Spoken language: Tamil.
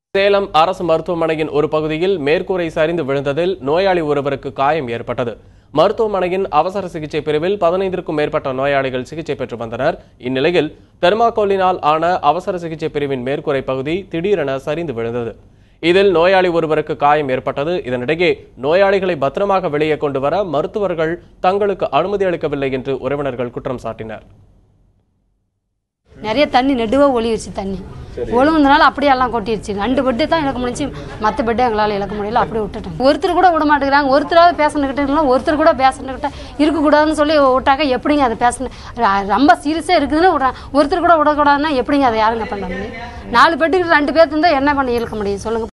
சேலம் அரசு மருத்துவமனையின் ஒரு பகுதியில் மேற்கூரை சரிந்து விழுந்ததில் நோயாளி ஒருவருக்கு காயம் ஏற்பட்டது மருத்துவமனையின் அவசர சிகிச்சை பிரிவில் பதினைந்திற்கும் மேற்பட்ட நோயாளிகள் சிகிச்சை பெற்று வந்தனர் இந்நிலையில் தெர்மாக்கோலினால் ஆன அவசர சிகிச்சை பிரிவின் மேற்கூரை பகுதி திடீரென சரிந்து விழுந்தது இதில் நோயாளி ஒருவருக்கு காயம் ஏற்பட்டது இதனிடையே நோயாளிகளை பத்திரமாக வெளியே கொண்டு வர மருத்துவர்கள் தங்களுக்கு அனுமதி அளிக்கவில்லை என்று உறவினர்கள் குற்றம் சாட்டினர் நிறைய தண்ணி நெடுவாக ஒளிருச்சு தண்ணி ஒழுங்குனால அப்படியே எல்லாம் கொட்டிருச்சு ரெண்டு பெட்டு தான் இழக்க முடிஞ்சு மற்ற பெட்டு எங்களால் இழக்க முடியல அப்படியே விட்டுட்டாங்க ஒருத்தர் கூட விட மாட்டேங்கிறாங்க ஒருத்தராவது பேஷண்ட்கிட்ட இருக்கலாம் ஒருத்தர் கூட பேஷண்ட்கிட்ட இருக்கக்கூடாதுன்னு சொல்லி விட்டாக்க எப்படிங்க அது பேஷண்ட் ரொம்ப சீரியஸாக இருக்குதுன்னு விடுறாங்க ஒருத்தர் கூட விடக்கூடாதுன்னா எப்படிங்க அதை யாருங்க பண்ண முடியும் நாலு பெட்டுக்கு ரெண்டு பேர்த்து இருந்தால் என்ன பண்ணி இழுக்க முடியும் சொல்லுங்கள்